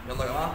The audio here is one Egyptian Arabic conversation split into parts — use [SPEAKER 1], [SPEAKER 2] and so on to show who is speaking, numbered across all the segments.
[SPEAKER 1] يلا يا جماعه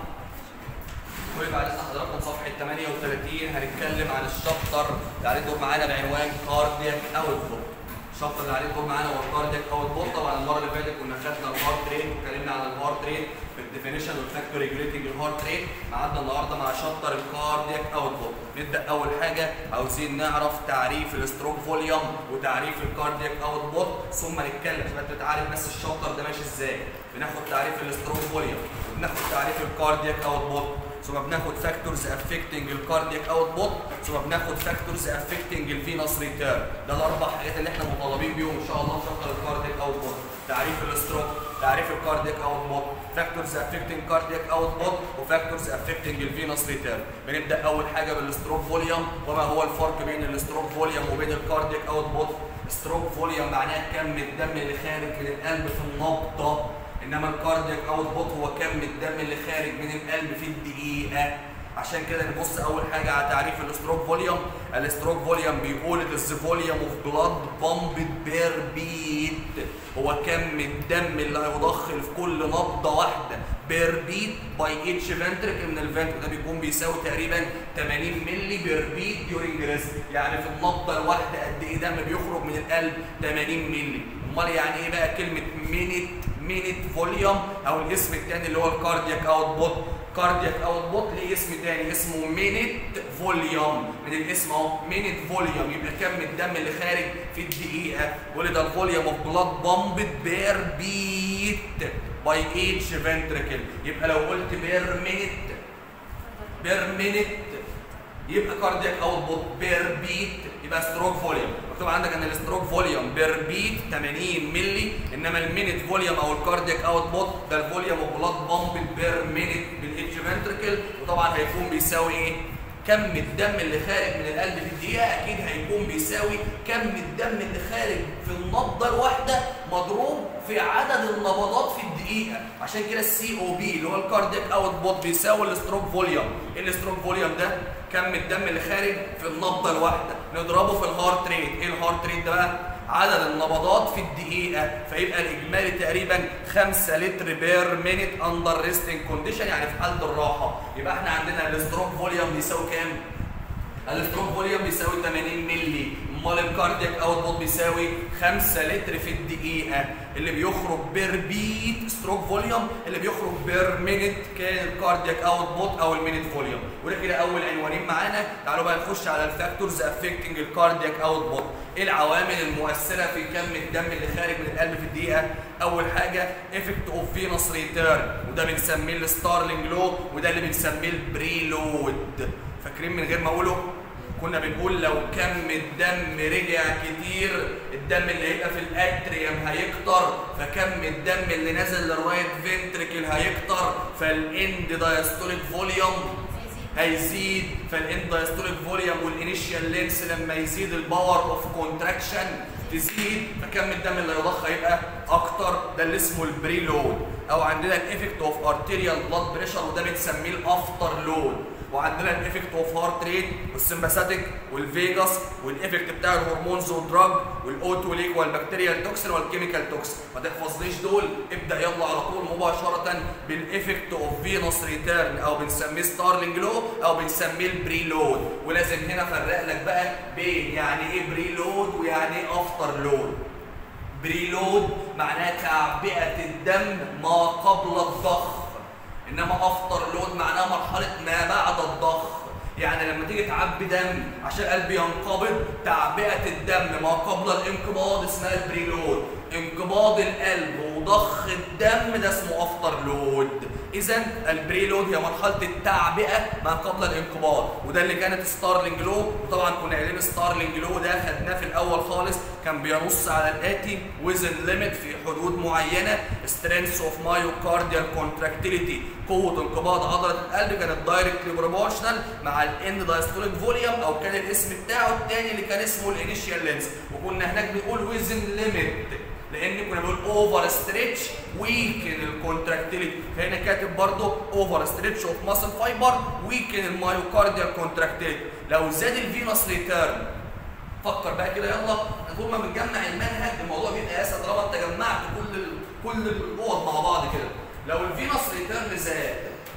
[SPEAKER 1] كل بعد اذن حضراتكم صفحه 38 هنتكلم عن الشابتر اللي عليه الدور معانا بعنوان كاردياك اوتبوت الشابتر اللي عليه الدور معانا هو الكاردياك اوتبوت طبعا المره اللي فاتت كنا خدنا الهارت ريت واتكلمنا عن الهارت ريت في الديفينيشن والفاكتور ريجوليتنج الهارت ريت معادنا النهارده مع شابتر الكاردياك اوتبوت نبدا اول حاجه عاوزين نعرف تعريف الستروك فوليوم وتعريف الكاردياك اوتبوت ثم نتكلم عشان انت عارف بس الشابتر ده ماشي ازاي بناخد تعريف الستروك فوليوم وبناخد تعريف الكاردياك اوتبوت ثم بناخد فاكتورز افكتنج الكاردياك اوتبوت ثم بناخد فاكتورز افكتنج الفينوس ريتيرن ده الاربع حاجات اللي احنا مطالبين بيهم ان شاء الله في شابتر الكاردياك اوتبوت تعريف الستروك تعريف الكاردياك اوتبوت فاكتورز افكتنج كاردياك اوتبوت وفاكتورز افكتنج الفينوس ريتيرن بنبدا اول حاجه بالستروك فوليوم وما هو الفرق بين الستروك فوليوم وبين الكاردياك اوتبوت ستروك فوليوم معناه كم الدم اللي خارج من القلب في النبضه انما الكاردياك اوتبوت هو كم الدم اللي خارج من القلب في الدقيقه عشان كده نبص اول حاجه على تعريف الستروك فوليوم الستروك فوليوم بيقول it is the volume of blood pumped per beat هو كم الدم اللي هيضخ في كل نبضه واحده بير بيت باي اتش فنترك من الفنترك ده بيكون بيساوي تقريبا 80 مللي بير بيت ديورنج ريست يعني في النبضه الواحده قد ايه دم بيخرج من القلب 80 مللي امال يعني ايه بقى كلمه مينيت مينيت فوليوم او الاسم الثاني اللي هو الكاردياك اوتبوت كاردياك اوتبوت ليه اسم تاني اسمه مينيت فوليوم من الاسم اهو مينيت فوليوم يبقى كم الدم اللي خارج في الدقيقه بيقول ده الفوليوم اوف بلاد بامبد بير بيت باي اتش فنتركل يبقى لو قلت بير مينيت بير مينيت يبقى كاردياك اوتبوت بير بيت يبقى ستروك فوليوم مكتوب عندك ان الستروك فوليوم بير بيت 80 مللي انما المينيت فوليوم او الكاردياك اوتبوت ده الفوليوم اوف بلاد بامب بير مينيت بالاتش فنتركل وطبعا هيكون بيساوي ايه؟ كم الدم اللي خارج من القلب في الدقيقه اكيد هيكون بيساوي كم الدم اللي خارج في النبضه الواحده مضروب في عدد النبضات في الدقيقه عشان كده السي او بي اللي هو الكاردياك اوتبوت بيساوي الستروك فوليوم ايه الستروك فوليوم ده كم الدم اللي خارج في النبضه الواحده نضربه في الهارت ريت ايه الهارت ريت ده بقى عدد النبضات في الدقيقة فيبقى الإجمالي تقريبا 5 لتر بير مينيت أندر ريستنج كونديشن يعني في حالة الراحة يبقى احنا عندنا الستروك فوليوم بيساوي كام؟ الستروك فوليوم بيساوي 80 مللي امال الكاردياك اوتبوت بيساوي 5 لتر في الدقيقه اللي بيخرج بير بيت ستروك فوليوم اللي بيخرج بير مينيت كان الكاردياك اوتبوت او المينيت فوليوم وده كده اول عنوانين معانا تعالوا بقى نخش على الفاكتورز افكتنج الكاردياك اوتبوت ايه العوامل المؤثره في كم الدم اللي خارج من القلب في الدقيقه اول حاجه افكت اوف فينوس ريتيرن وده بنسميه الستارلينج لو وده اللي بنسميه البريلود فاكرين من غير ما اقوله كنا بنقول لو كم الدم رجع كتير الدم اللي هيبقى في الاتريوم هيكتر فكم الدم اللي نازل للرايت فنتركل هيكتر فالاند دايستوليك فوليوم هيزيد فالاند دايستوليك فوليوم والانيشال لينس لما يزيد الباور اوف كونتراكشن تزيد فكم الدم اللي هيضخ هيبقى اكتر ده اللي اسمه البري لود او عندنا الايفكت اوف ارتيريال بلاد بريشر وده بنسميه الافتر لود وعندنا الايفكت اوف هارت ريت والسمباثيك والفيجاس والايفكت بتاع الهرمونز والدراج والاوتوليك والبكتيريال توكسين والكيميكال توكسين ما تحفظنيش دول ابدا يلا على طول مباشره بالايفكت اوف فينوس ريتيرن او بنسميه ستارلينج لو او بنسميه البري لود ولازم هنا افرق لك بقى بين يعني ايه بري لود ويعني ايه افتر لود بري لود معناها تعبئه الدم ما قبل الضخ انما افتر لود معناها مرحله ما بعد الضخ يعني لما تيجي تعبي دم عشان القلب ينقبض تعبئه الدم ما قبل الانقباض اسمها البريلود انقباض القلب وضخ الدم ده اسمه افتر لود اذا البريلود هي مرحله التعبئه ما قبل الانقباض وده اللي كانت ستارلينج لو وطبعا كنا قايلين ستارلينج لو ده خدناه في الاول خالص كان بينص على الاتي وزن ليميت في حدود معينه سترينث اوف مايوكارديال كونتراكتيليتي قوه انقباض عضله القلب كانت دايركتلي بروبورشنال مع الان دايستوليك فوليوم او كان الاسم بتاعه الثاني اللي كان اسمه الانيشيال لينس وكنا هناك بنقول وزن ليميت لان كنا بنقول اوفر ستريتش ويكن الكونتراكتيليتي فهنا كاتب برضه اوفر ستريتش اوف ماسل فايبر ويكن المايوكارديال كونتراكتيليتي لو زاد الفينوس ريتيرن فكر بقى كده يلا طول ما بنجمع المنهج الموضوع بيبقى اسهل طالما انت جمعت كل ال... كل الاوض مع بعض كده لو الفينوس ريتيرن زاد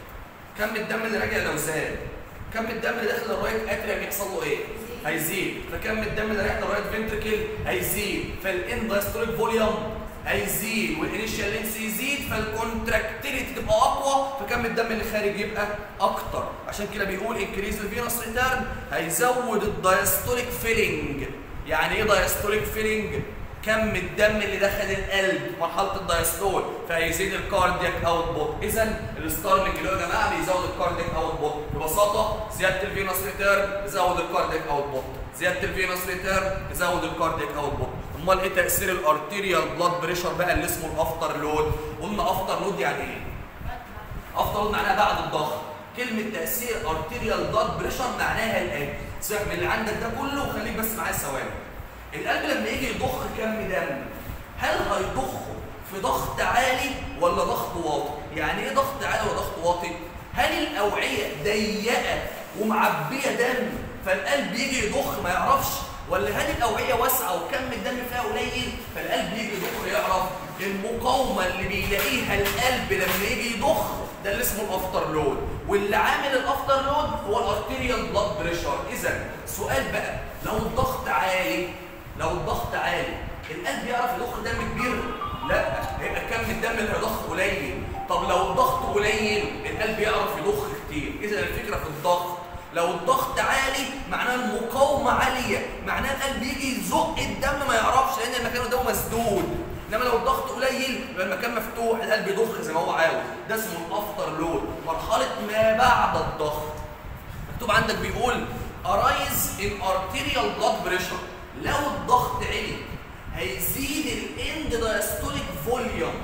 [SPEAKER 1] كم الدم اللي راجع لو زاد كم الدم اللي داخل الرايت اتريم يحصل له ايه هيزيد فكم الدم اللي رايح للرايت فنتركل هيزيد فالاندستريك فوليوم هيزيد والانيشال لينس يزيد فالكونتراكتيليتي تبقى اقوى فكم الدم اللي خارج يبقى اكتر عشان كده بيقول انكريز الفينوس ريتيرن هيزود الدايستوليك فيلينج يعني ايه دايستوليك فيلينج كم الدم اللي دخل القلب مرحله الدايستول فهيزيد الكاردياك اوتبوت اذا الستارلينج اللي هو يا جماعه بيزود الكاردياك اوتبوت ببساطه زياده الفينوس ريتيرن يزود الكاردياك اوتبوت زياده الفينوس ريتيرن يزود الكاردياك اوتبوت امال ايه تاثير الارتيريال بلاد بريشر بقى اللي اسمه الافتر لود قلنا افتر لود يعني ايه افتر لود معناها بعد الضغط كلمه تاثير ارتيريال بلاد بريشر معناها الاتي سيبك من اللي عندك ده كله وخليك بس معايا ثواني القلب لما يجي يضخ كم دم هل هيضخه في ضغط عالي ولا ضغط واطي يعني ايه ضغط عالي ولا ضغط واطي هل الاوعيه ضيقه ومعبيه دم فالقلب يجي يضخ ما يعرفش ولا هل الاوعيه واسعه وكم الدم فيها قليل فالقلب يجي يضخ يعرف المقاومه اللي بيلاقيها القلب لما يجي يضخ ده اللي اسمه الافتر لود واللي عامل الافتر لود هو الارتيريال بلاد بريشر اذا سؤال بقى لو الضغط عالي لو الضغط عالي القلب يعرف يضخ دم كبير لا هيبقى كم الدم اللي هيضخ قليل طب لو الضغط قليل القلب يعرف يضخ كتير اذا الفكره في الضغط لو الضغط عالي معناه المقاومه عاليه معناه القلب يجي يزق الدم ما يعرفش لان المكان قدامه مسدود انما لو الضغط قليل يبقى المكان مفتوح القلب يضخ زي ما هو عاوز ده اسمه الافتر لود مرحله ما بعد الضغط مكتوب عندك بيقول arise in arterial blood pressure لو الضغط عالي هيزيد الاند دايستوليك فوليوم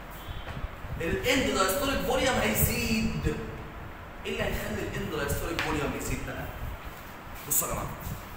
[SPEAKER 1] الاند دايستوليك فوليوم هيزيد ايه اللي هيخلي الاند دايستوليك فوليوم يزيد بقى بصوا يا جماعه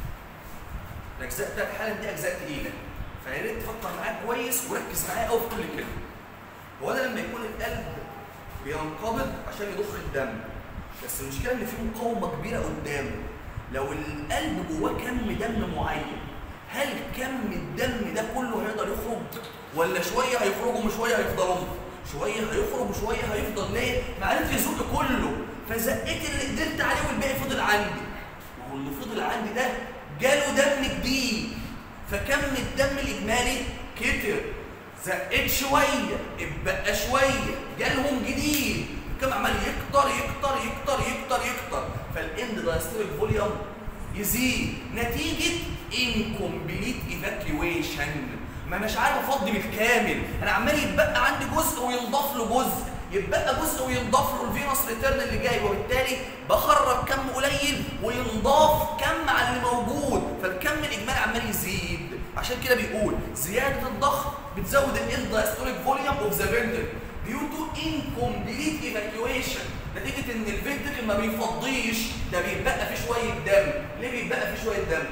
[SPEAKER 1] الاجزاء بتاعت الحاله دي اجزاء تقيله فيا ريت تفكر معايا كويس وركز معايا قوي في كل كلمه هو ده لما يكون القلب بينقبض عشان يضخ الدم بس المشكله ان في مقاومه كبيره قدامه لو القلب جواه كم دم معين هل كم الدم ده كله هيقدر يخرج ولا شويه هيخرجوا وشويه هيفضلوا شويه هيخرج وشويه هيفضل ليه ما عرفش يزق كله فزقيت اللي قدرت عليه والباقي فضل عندي ما هو اللي فضل عندي ده جاله دم جديد فكم الدم الاجمالي كتر زقيت شويه اتبقى شويه جالهم جديد كم عمال يكتر يكتر يكتر يكتر يكتر فالاند دايستوليك فوليوم يزيد نتيجه انكمبليت ايفاكيويشن ما اناش عارف افضي بالكامل انا عمال يتبقى عندي جزء وينضاف له جزء يتبقى جزء وينضاف له الفينوس ريتيرن اللي جاي وبالتالي بخرج كم قليل وينضاف كم على اللي موجود فالكم الاجمالي عمال يزيد عشان كده بيقول زياده الضغط بتزود الاند دايستوليك فوليوم اوف ذا فنتركل ديو تو انكمبليت ايفاكيويشن نتيجه ان الفنتركل ما بيفضيش ده بيتبقى فيه شويه دم ليه بيتبقى فيه شويه دم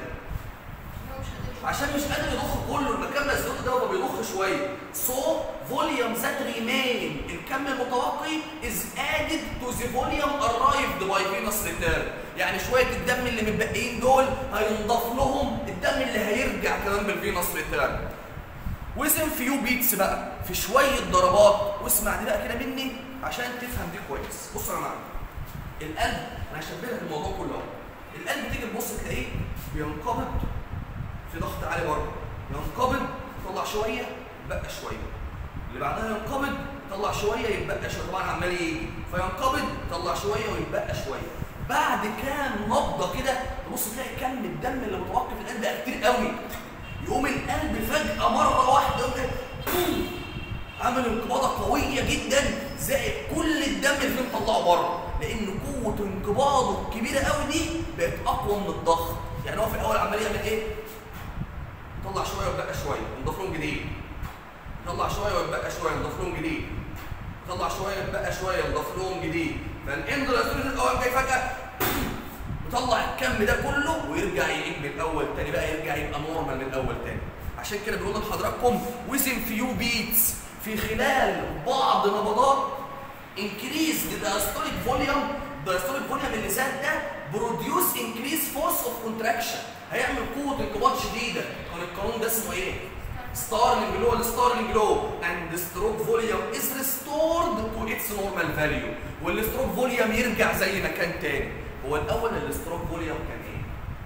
[SPEAKER 1] عشان مش قادر يضخ كله المكان مسدود ده هو بيضخ شويه سو فوليوم ذات ريمين الكم المتوقي از ادد تو ذا فوليوم ارايفد باي فينوس ريتيرن يعني شويه الدم اللي متبقيين دول هينضاف لهم الدم اللي هيرجع كمان بالفينوس ريتيرن وزن فيو بيتس بقى في شويه ضربات واسمع دي بقى كده مني عشان تفهم دي كويس بصوا يا جماعه القلب انا هشبه لك الموضوع كله اهو القلب تيجي تبص تلاقيه بينقبض في ضغط عالي برضه ينقبض يطلع شويه يتبقى شويه اللي بعدها ينقبض يطلع شويه يتبقى شويه طبعا عمال يجي فينقبض يطلع شويه ويتبقى شويه بعد كام نبضه كده تبص تلاقي كم الدم اللي متوقف في القلب بقى كتير قوي يقوم القلب فجاه مره واحده يقوم كده عمل انقباضه قويه جدا زائد كل الدم اللي فيه مطلعه بره لان قوه انقباضه الكبيره قوي دي بقت اقوى من الضغط يعني هو في الاول عمال يعمل ايه يطلع شويه ويبقى شويه ينضاف لهم جديد يطلع شويه ويبقى شويه ينضاف لهم جديد يطلع شويه ويبقى شويه ينضاف لهم جديد فالاندولاسوليس الاول جاي فجاه يطلع الكم ده كله ويرجع يعيد من الاول تاني بقى يرجع يبقى نورمال من الاول تاني عشان كده بنقول لحضراتكم وزن فيو بيتس في خلال بعض نبضات انكريز للدايستوليك فوليوم الدايستوليك فوليوم اللي زاد ده بروديوس انكريز فورس اوف كونتراكشن هيعمل قوه انقباض شديده كان القانون ده اسمه ايه ستارلينج لو الستارلينج لو اند ستروك فوليوم از ريستورد تو اتس نورمال فاليو والستروك فوليوم يرجع زي ما كان تاني هو الاول الستروك فوليوم كان ايه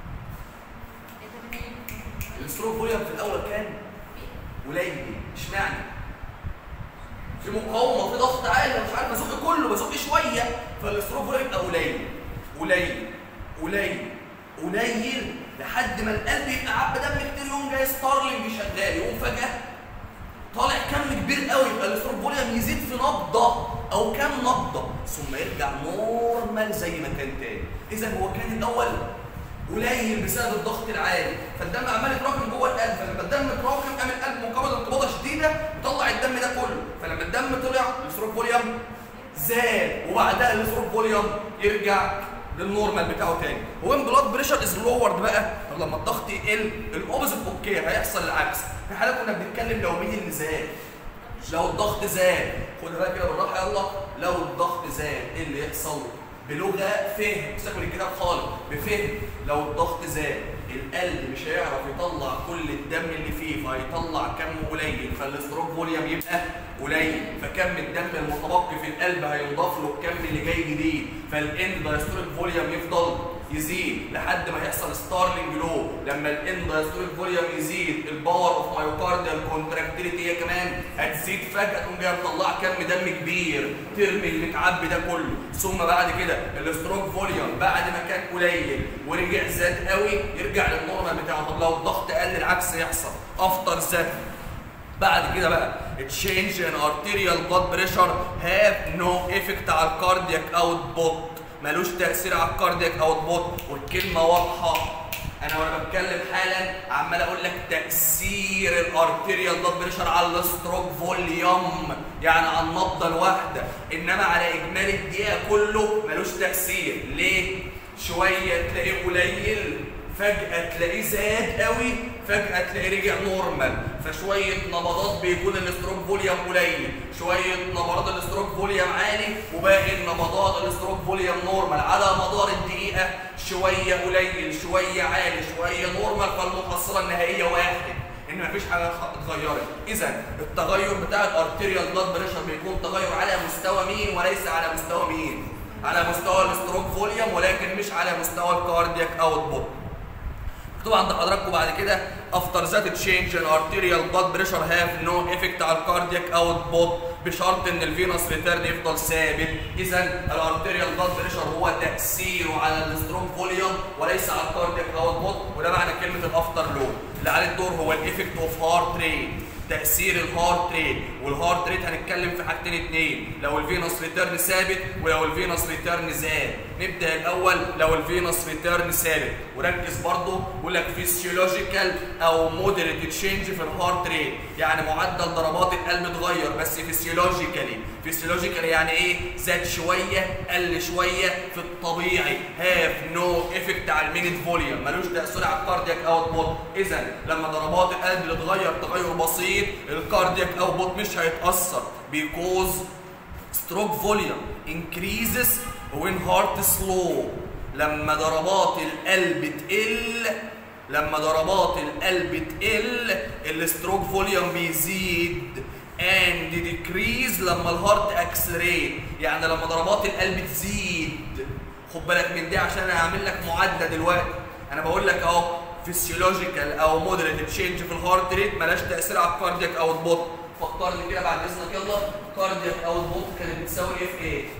[SPEAKER 1] الستروك فوليوم في الاول كان قليل اشمعنى في مقاومه في ضغط عالي مش عارف بزق كله بزق شويه فالستروك فوليوم يبقى قليل قليل قليل قليل لحد ما القلب يبقى عب دم كتير يقوم جاي ستارلينج شغال يقوم فجاه طالع كم كبير قوي يبقى الستروك فوليوم يزيد في نبضه او كام نبضه ثم يرجع نورمال زي ما كان تاني اذا هو كان الاول قليل بسبب الضغط العالي فالدم عمال يتراكم جوه القلب فلما الدم اتراكم قام القلب مقابل انقباضه شديده وطلع الدم ده كله فلما الدم طلع الستروك فوليوم زاد وبعدها الستروك فوليوم يرجع للنورمال بتاعه تاني هو بلاد بريشر از لورد بقى طب لما الضغط يقل الاوبوزيت اوكي هيحصل العكس في حاله كنا بنتكلم لو مين اللي زاد لو الضغط زاد خد بقى كده بالراحه يلا لو الضغط زاد ايه اللي يحصل بلغه فهم سيبك من الكتاب خالص بفهم لو الضغط زاد القلب مش هيعرف يطلع كل الدم اللي فيه فهيطلع كم قليل فالاستروك فوليوم يبقى قليل فكم الدم المتبقي في القلب هينضاف له الكم اللي جاي جديد فالان دايستوليك فوليوم يفضل يزيد لحد ما يحصل ستارلينج لو لما الان دايستوليك فوليوم يزيد الباور اوف مايوكارديال كونتراكتيليتي هي كمان هتزيد فجاه تقوم جايه مطلعه كم دم كبير ترمي المتعبي ده كله ثم بعد كده الاستروك فوليوم بعد ما كان قليل ورجع زاد قوي يرجع للنورمال بتاعه طب لو الضغط قل العكس يحصل افتر زاد بعد كده بقى change in arterial blood pressure have no effect على الكاردياك اوتبوت ملوش تاثير على الكاردياك اوتبوت والكلمه واضحه انا وانا بتكلم حالا عمال اقول لك تاثير الارتيريال بلاد بريشر على الستروك فوليوم يعني على النبضه الواحده انما على اجمالي الدقيقه كله ملوش تاثير ليه شويه تلاقيه قليل فجأة تلاقيه زاد قوي فجأة تلاقيه رجع نورمال فشوية نبضات بيكون الاستروك فوليوم قليل شوية نبضات الاستروك فوليوم عالي وباقي النبضات الاستروك فوليوم نورمال على مدار الدقيقة شوية قليل شوية عالي شوية نورمال فالمحصلة النهائية واحد ان مفيش حاجه اتغيرت اذا التغير بتاع الارتيريال بلاد بريشر بيكون تغير على مستوى مين وليس على مستوى مين على مستوى الاستروك فوليوم ولكن مش على مستوى الكاردياك اوتبوت مكتوب عند حضراتكم بعد كده افتر ذات تشينج الارتيريال بلاد بريشر هاف نو افكت على الكاردياك اوتبوت بشرط ان الفينوس ريتيرن يفضل ثابت اذا الارتيريال بلاد بريشر هو تاثيره على الستروك فوليوم وليس على الكاردياك اوتبوت وده معنى كلمه الافتر لو اللي عليه الدور هو الايفكت اوف هارت ريت تاثير الهارت ريت والهارت ريت هنتكلم في حاجتين اتنين لو الفينوس ريتيرن ثابت ولو الفينوس ريتيرن زاد نبدا الاول لو الفينوس ريتيرن ثابت وركز برضه بيقول لك فيسيولوجيكال او مودريت تشينج في الهارت ريت يعني معدل ضربات القلب اتغير بس فيسيولوجيكالي فيسيولوجيكالي يعني ايه زاد شويه قل شويه في الطبيعي هاف نو افكت على المينيت فوليوم ملوش تاثير على الكاردياك اوتبوت اذا لما ضربات القلب اللي اتغير تغير بسيط الكاردياك اوتبوت مش هيتاثر بيكوز ستروك فوليوم increases when heart slow لما ضربات القلب تقل لما ضربات القلب تقل الستروك فوليوم بيزيد and decrease لما الهارت اكسلريت يعني لما ضربات القلب تزيد خد بالك من دي عشان انا هعمل لك معادله دلوقتي انا بقول لك اهو فيسيولوجيكال او مودريت تشينج في الهارت ريت ملاش تاثير على الكاردياك اوتبوت فكرني كده بعد اذنك يلا كاردياك اوتبوت كانت بتساوي ايه في ايه؟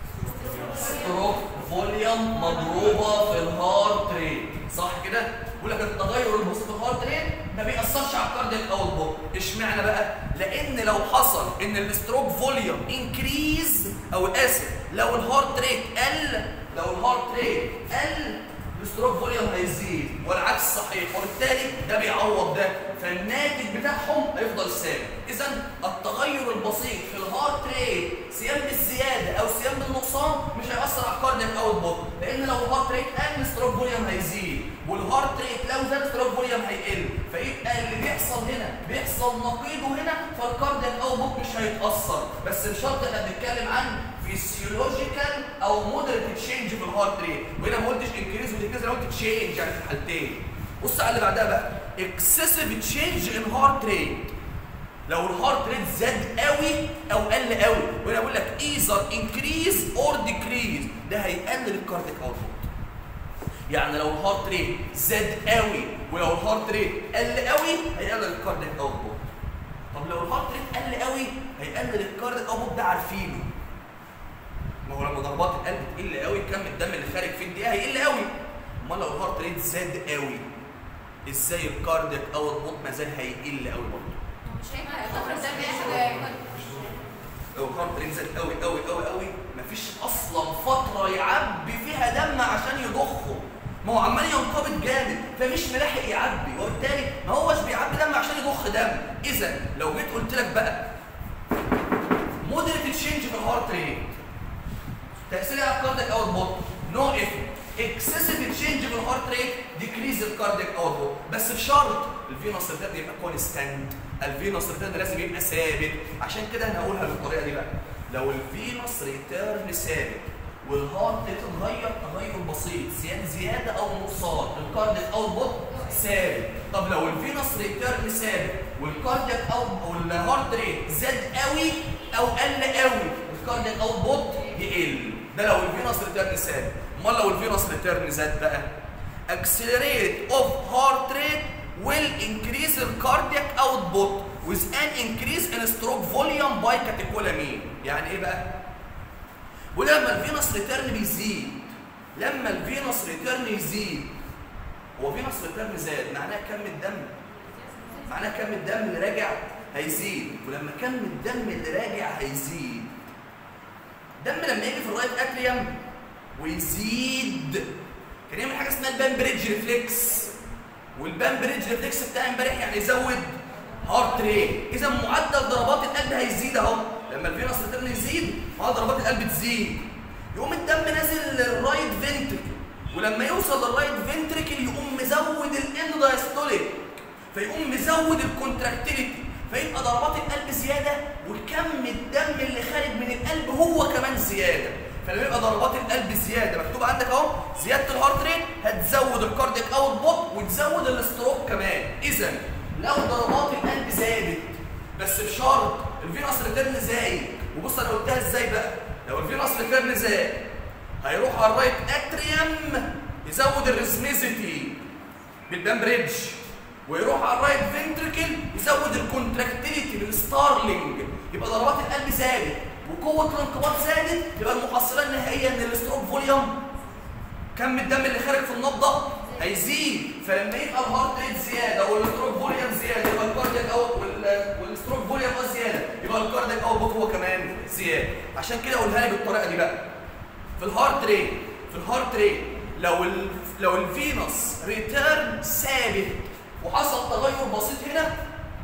[SPEAKER 1] ستروك فوليوم مضروبه في الهارت ريت صح كده؟ بيقول لك التغير البسيط في الهارت ريت ما بيأثرش على الكاردياك اوتبوت اشمعنى بقى؟ لان لو حصل ان الستروك فوليوم انكريز او اسف لو الهارت ريت قل لو الهارت ريت قل الستروك فوليوم هيزيد والعكس صحيح وبالتالي ده بيعوض ده فالناتج بتاعهم هيفضل ثابت اذا التغير البسيط في الهارت ريت سيام بالزياده او سيام بالنقصان مش هيأثر على الكاردياك اوتبوت لان لو الهارت ريت قل الستروك فوليوم هيزيد والهارت ريت لو زاد الستروك فوليوم هيقل فيبقى اللي بيحصل هنا بيحصل نقيضه هنا فالكاردياك اوتبوت مش هيتأثر بس بشرط احنا بنتكلم عن فيسيولوجيكال او مودريت تشينج في الهارت ريت وهنا ما قلتش انكريز وديكريز انا قلت تشينج يعني في الحالتين بص على اللي بعدها بقى اكسسيف تشينج ان هارت ريت لو الهارت ريت زاد قوي او قل قوي وانا بقول لك ايزر انكريز اور ديكريز ده هيقلل الكارديك اوتبوت يعني لو الهارت ريت زاد قوي ولو الهارت ريت قل قوي هيقلل الكارديك اوتبوت طب لو الهارت ريت قل قوي هيقلل الكارديك اوتبوت ده عارفينه ما هو لما ضربات القلب تقل قوي كم الدم اللي خارج في الدقيقه هيقل قوي امال لو الهارت ريت زاد قوي ازاي الكارديك اوتبوت ما زال هيقل قوي برضه
[SPEAKER 2] مش هينفع الضغط ده بياخد
[SPEAKER 1] لو الهارت ريت زاد قوي قوي قوي قوي مفيش اصلا فتره يعبي فيها دم عشان يضخه ما هو عمال ينقبض جامد فمش ملاحق يعبي وبالتالي ما هوش بيعبي دم عشان يضخ دم اذا لو جيت قلت لك بقى مودريت تشينج في الهارت ريت تاثيرها على الكارديك اوتبوت نو افكت اكسسيف تشينج في الهارت ريت ديكريز الكارديك اوتبوت بس بشرط الفينوس ريتيرن يبقى كونستانت الفينوس ريتيرن لازم يبقى ثابت عشان كده انا هقولها بالطريقه دي بقى لو الفينوس ريتيرن ثابت والهارت ريت اتغير تغير بسيط زياده زياده او نقصان الكارديك اوتبوت ثابت طب لو الفينوس ريتيرن ثابت والكارديك او والهارت ريت زاد قوي او قل قوي الكارديك اوتبوت يقل ده لو الفينوس ريتيرن ثابت امال لو الفينوس ريتيرن زاد بقى accelerate of heart rate will increase the cardiac output with an increase in stroke volume by catecholamine يعني ايه بقى ولما الفينوس ريتيرن بيزيد لما الفينوس ريتيرن يزيد هو فينوس ريتيرن زاد معناها كم الدم معناها كم الدم اللي راجع هيزيد ولما كم الدم اللي راجع هيزيد دم لما يجي في الرايت اتريوم ويزيد كان يعمل حاجه اسمها البان بريدج ريفلكس والبان بريدج ريفلكس بتاع امبارح يعني يزود هارت ريت اذا معدل ضربات القلب هيزيد اهو لما الفينوس ريتيرن يزيد معدل ضربات القلب تزيد يقوم الدم نازل للرايت فنتركل ولما يوصل للرايت فنتركل يقوم مزود الان دايستوليك فيقوم مزود الكونتراكتيليتي فيبقى ضربات القلب زياده وكم الدم اللي خارج من القلب هو كمان زياده فلما يبقى ضربات القلب زياده مكتوب عندك اهو زياده الهارت ريت هتزود الكارديك اوت بوت وتزود الاستروك كمان اذا لو ضربات القلب زادت بس بشرط الفينوس ريتيرن زايد وبص انا قلتها ازاي بقى لو الفينوس ريتيرن زاد هيروح على الرايت اتريوم يزود الريزميزيتي بالبان بريدج ويروح على الرايت فنتركل يزود الكونتراكتيليتي بالستارلينج يبقى ضربات القلب زادت وقوه الانقباض زادت يبقى المحصله النهائيه ان الاستروك فوليوم كم الدم اللي خارج في النبضه هيزيد فلما يبقى الهارت ريت زياده والاستروك فوليوم زياده يبقى الكاردياك اوت والاستروك فوليوم زياده يبقى الكاردياك اوت هو كمان زياده عشان كده اقولها لك بالطريقه دي بقى في الهارت ريت في الهارت ريت لو ال لو الفينوس ريتيرن ثابت وحصل تغير بسيط هنا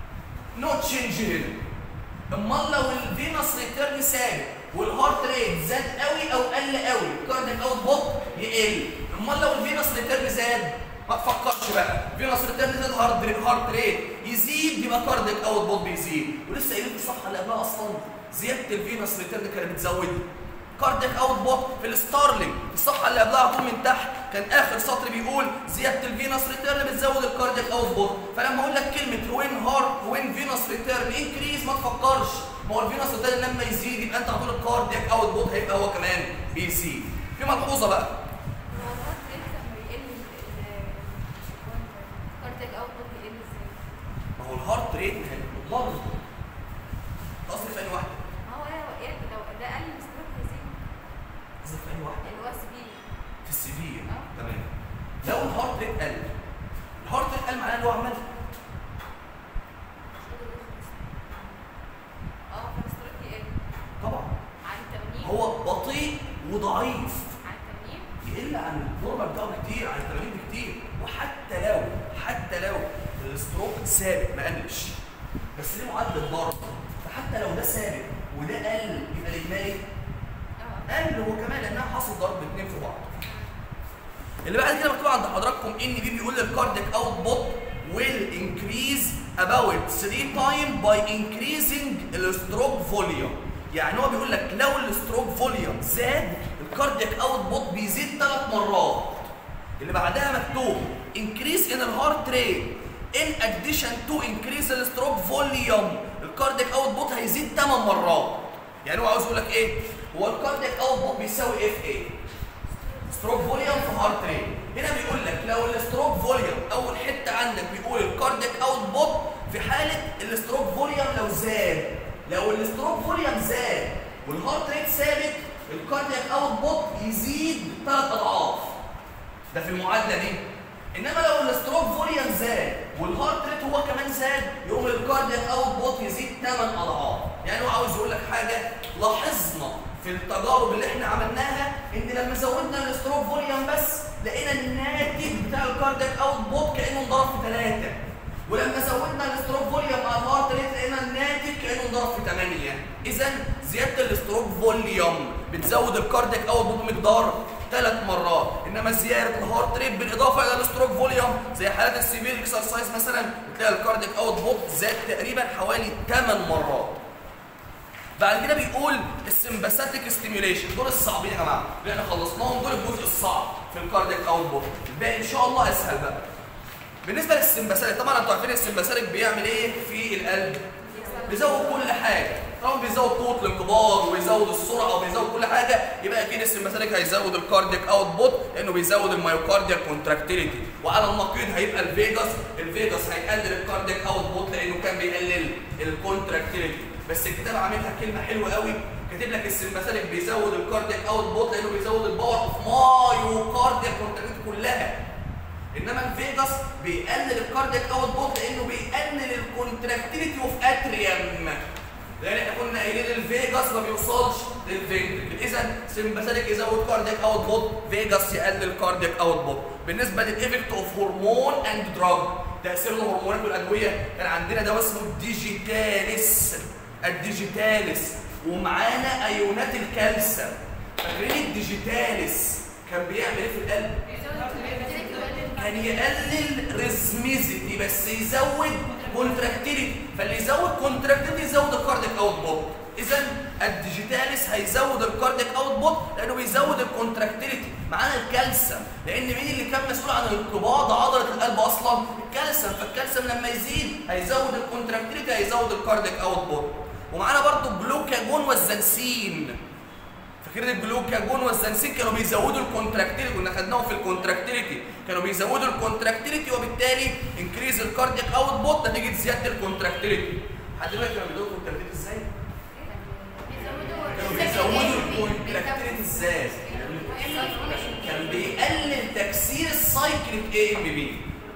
[SPEAKER 1] نو تشينج هنا امال لو الفينوس ريتيرن ثابت والهارت ريت زاد قوي او قل قوي الكاردياك اوت بوت يقل امال لو الفينوس ريتيرن زاد ما تفكرش بقى فينوس ريتيرن زاد هارت ريت هارت ريت يزيد يبقى كاردياك اوت بوت بيزيد ولسه قايلين في الصفحه اللي قبلها اصلا زياده الفينوس ريتيرن كانت بتزود كاردياك اوت بوت في الستارلينج الصفحه اللي قبلها على طول من تحت كان اخر سطر بيقول زياده الفينوس ريتيرن بتزود الكاردياك اوت بوت فلما اقول لك كلمه وين هارت وين فينوس ريتيرن انكريز ما تفكرش ما هو الفينوس ريتيرن لما يزيد يبقى انت هتقول الكاردياك اوت بوت هيبقى هو كمان بيزيد في ملحوظه بقى
[SPEAKER 2] هو الهارت ريت لما يقل الكاردياك اوتبوت بيقل ازاي؟
[SPEAKER 1] ما هو الهارت ريت برضه قصدي في انهي واحده؟
[SPEAKER 2] ما هو هو يعني لو ده قل الستروك هيزيد
[SPEAKER 1] قصدي في انهي واحده؟
[SPEAKER 2] اللي هو سبيل
[SPEAKER 1] في السيفير
[SPEAKER 2] آه.
[SPEAKER 1] تمام لو الهارت ريت قل الهارت ريت قل معناه ان هو عمال
[SPEAKER 2] اه فالستروك يقل
[SPEAKER 1] طبعا
[SPEAKER 2] عن 80
[SPEAKER 1] هو بطيء وضعيف
[SPEAKER 2] عن 80
[SPEAKER 1] يقل عن النورمال بتاعه بكتير عن التمارين بكتير وحتى لو حتى لو الستروك ثابت ما قلش بس ليه معدل برضه فحتى لو ده ثابت وده قل يبقى الاجمالي
[SPEAKER 2] اه
[SPEAKER 1] قل هو كمان لانها حصل ضرب اتنين في بعض اللي بعد كده مكتوب عند حضراتكم ان بي بيقول الكاردياك اوت بوت will increase about 3 time by increasing الستروك فوليوم يعني هو بيقول لك لو الستروك فوليوم زاد الكاردياك اوت بوت بيزيد ثلاث مرات اللي بعدها مكتوب increase in الهارت ريت ان اديشن تو انكريز الستروك فوليوم الكاردياك اوت بوت هيزيد 8 مرات يعني هو عاوز يقول لك ايه هو الكاردياك اوت بوت بيساوي اف ايه ستروك فوليوم في هارت ريت هنا بيقول لك لو الستروك فوليوم اول حته عندك بيقول الكاردياك اوت بوت في حاله الستروك فوليوم لو زاد لو الستروك فوليوم زاد والهارت ريت ثابت الكاردياك اوت بوت يزيد ثلاث اضعاف ده في المعادله دي انما لو الستروك فوليوم زاد والهارت ريت هو كمان زاد يقوم الكاردياك اوت بوت يزيد 8 اضعاف يعني هو عاوز يقول لك حاجه لاحظنا في التجارب اللي احنا عملناها ان لما زودنا الستروك فوليوم بس لقينا الناتج بتاع الكاردياك اوت بوت كانه انضرب في ثلاثه ولما زودنا الستروك فوليوم مع الهارت ريت لقينا الناتج كانه انضرب في 8 اذا زياده الستروك فوليوم بتزود الكاردياك اوت بوت بمقدار ثلاث مرات انما زياده الهارت ريت بالاضافه الى الستروك فوليوم زي حالات السيفير اكسرسايز مثلا بتلاقي الكاردياك اوت بوت زاد تقريبا حوالي 8 مرات بعد كده بيقول السمباثيك ستيميوليشن دول الصعبين يا جماعه اللي احنا خلصناهم دول الجزء الصعب في الكاردياك اوت بوت الباقي ان شاء الله اسهل بقى بالنسبه للسمباثيك طبعا انتوا عارفين السمباثيك بيعمل ايه في القلب بيزود كل حاجه طبعا بيزود قوه الانقباض وبيزود السرعه وبيزود كل حاجه يبقى اكيد السمباثيك هيزود الكاردياك اوت بوت لانه بيزود الميوكارديال كونتراكتيليتي وعلى النقيض هيبقى الفيجاس الفيجاس هيقلل الكاردياك اوت بوت لانه كان بيقلل الكونتراكتيليتي بس الكتاب عاملها كلمه حلوه قوي كاتب لك السمباثيك بيزود الكاردياك اوت بوت لانه بيزود الباور اوف مايوكارديال كونتراكتيليتي كلها انما الفيجاس بيقلل الكاردياك اوت بوت لانه بيقلل الكونتراكتيليتي اوف اتريوم لان احنا كنا قايلين الفيجاس ما بيوصلش للفنتركل اذا سمباثيك يزود كاردياك اوت بوت فيجاس يقلل كاردياك اوت بوت بالنسبه للايفكت اوف هرمون اند دراج تاثير الهرمونات والادويه كان عندنا دواء اسمه الديجيتاليس الديجيتاليس ومعانا ايونات الكالسيوم فاكرين الديجيتاليس كان بيعمل ايه في القلب؟ كان يقلل ريزميزيتي بس يزود كونتراكتيليتي فاللي يزود كونتراكتيليتي يزود الكاردياك اوت بوت اذا الديجيتاليس هيزود الكاردياك اوت بوت لانه بيزود الكونتراكتيليتي معانا الكالسيوم لان مين اللي كان مسؤول عن انقباض عضله القلب اصلا الكالسيوم فالكالسيوم لما يزيد هيزود الكونتراكتيليتي هيزود الكاردياك اوت بوت ومعانا برضو الجلوكاجون والزنسين فاكرين الجلوكاجون والزنسين كانوا بيزودوا الكونتراكتيليتي كنا خدناهم في الكونتراكتيليتي كانوا بيزودوا الكونتراكتيليتي وبالتالي انكريز الكاردياك اوت بوت نتيجه زياده الكونتراكتيليتي حد دلوقتي كانوا بيزودوا الكونتراكتيليتي ازاي؟ كانوا بيزودوا الكونتراكتيليتي ازاي؟ كان بيقلل تكسير السايكليك اي ام بي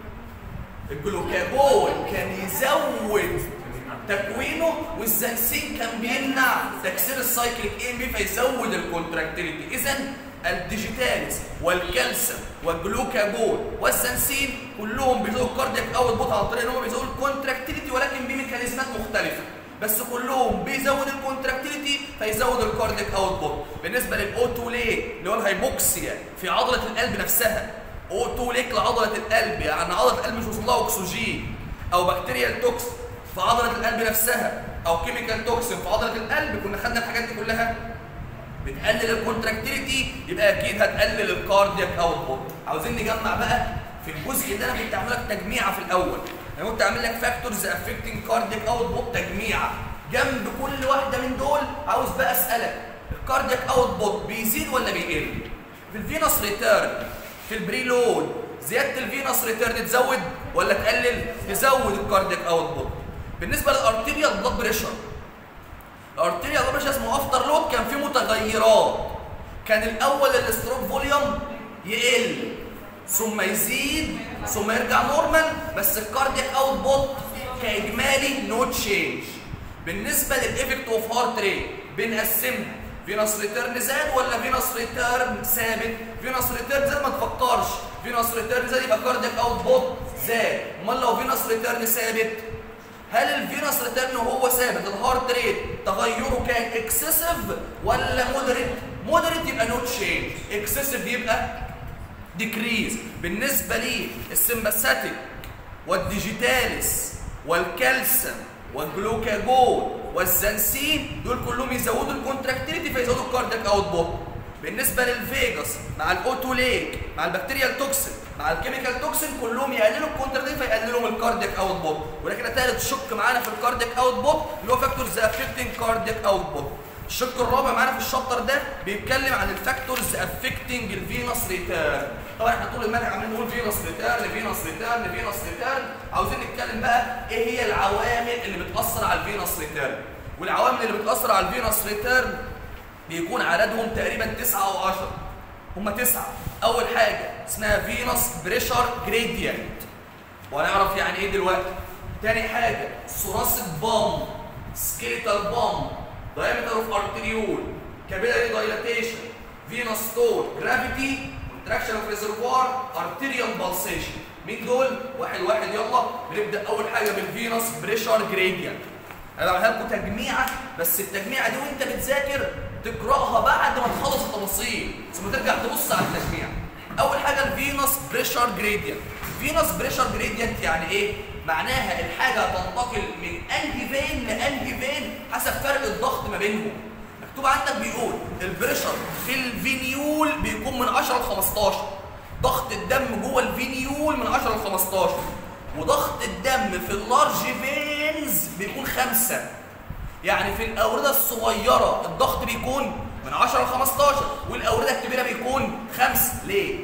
[SPEAKER 1] الجلوكاجون كان يزود تكوينه والزنسين كان بيمنع تكسير السايكليك اي ام بي فيزود الكونتراكتيليتي اذا الديجيتاليس والكالسيوم والجلوكاجون والزنسين كلهم بيزودوا الكاردياك اوت بوت عن طريق ان هم بيزودوا الكونتراكتيليتي ولكن بميكانيزمات مختلفه بس كلهم بيزود الكونتراكتيليتي فيزود الكاردياك اوت بوت بالنسبه للاوتو ليك اللي هو الهايبوكسيا في عضله القلب نفسها اوتو ليك لعضله القلب يعني عضله القلب مش وصل لها اكسجين او بكتيريال توكس في عضله القلب نفسها او كيميكال توكسين في عضله القلب كنا خدنا الحاجات دي كلها بتقلل الكونتراكتيليتي يبقى اكيد هتقلل الكاردياك اوت بوت عاوزين نجمع بقى في الجزء ده انا كنت عامل لك تجميعه في الاول انا كنت عامل لك فاكتورز افكتنج كاردياك اوت بوت تجميعه جنب كل واحده من دول عاوز بقى اسالك الكاردياك اوت بوت بيزيد ولا بيقل في الفينوس ريتيرن في البريلود زياده الفينوس ريتيرن تزود ولا تقلل تزود الكاردياك اوت بوت بالنسبه للارتيريال بلاد بريشر الارتيريال بلاد بريشر اسمه افتر لود كان فيه متغيرات كان الاول الاستروك فوليوم يقل ثم يزيد ثم يرجع نورمال بس الكاردياك اوت بوت كاجمالي نو تشينج بالنسبه للايفكت اوف هارت ريت بنقسمها فينوس ريتيرن زاد ولا فينوس ريتيرن ثابت فينوس ريتيرن زاد ما تفكرش فينوس ريتيرن زاد يبقى كاردياك اوت بوت زاد امال لو فينوس ريتيرن ثابت هل الفينوس ريتيرن وهو ثابت الهارت ريت تغيره كان اكسسيف ولا مودريت مودريت يبقى نو تشينج اكسسيف يبقى ديكريز بالنسبه لي السمباثيك والديجيتاليس والكالسيوم والجلوكاجون والزنسين دول كلهم يزودوا الكونتراكتيليتي فيزودوا الكاردياك اوت بوت بالنسبه للفيجاس مع الاوتوليك مع البكتيريال توكسين مع الكيميكال توكسين كلهم يقللوا الكونتراكتيل فيقللوا من الكاردياك اوت بوت ولكن ثالث شق معانا في الكاردياك اوت بوت اللي هو فاكتورز افكتنج كاردياك اوت بوت الشق الرابع معانا في الشابتر ده بيتكلم عن الفاكتورز افكتنج الفينوس ريتيرن طبعا احنا طول المنهج عمالين نقول فينوس ريتيرن فينوس ريتيرن فينوس ريتيرن عاوزين نتكلم بقى ايه هي العوامل اللي بتاثر على الفينوس ريتيرن والعوامل اللي بتاثر على الفينوس ريتيرن بيكون عددهم تقريبا تسعة او عشرة هم تسعة اول حاجة اسمها فينوس بريشر جريدينت وهنعرف يعني ايه دلوقتي تاني حاجة ثوراسيك بام سكيليتال بام diameter of arteriole capillary dilatation venous tone gravity contraction of reservoir arterial pulsation مين دول واحد واحد يلا بنبدا اول حاجه بالفينوس بريشر جريدينت انا بعملها لكم تجميعه بس التجميعه دي وانت بتذاكر تقراها بعد ما تخلص التفاصيل ثم ترجع تبص على التجميع اول حاجه الفينوس بريشر جريدينت فينوس بريشر جريدينت يعني ايه معناها الحاجه تنتقل من انهي فين لانهي فين حسب فرق الضغط ما بينهم مكتوب عندك بيقول البريشر في الفينيول بيكون من 10 ل 15 ضغط الدم جوه الفينيول من 10 ل 15 وضغط الدم في اللارج فينز بيكون 5 يعني في الاورده الصغيره الضغط بيكون من 10 ل 15 والاورده الكبيره بيكون 5 ليه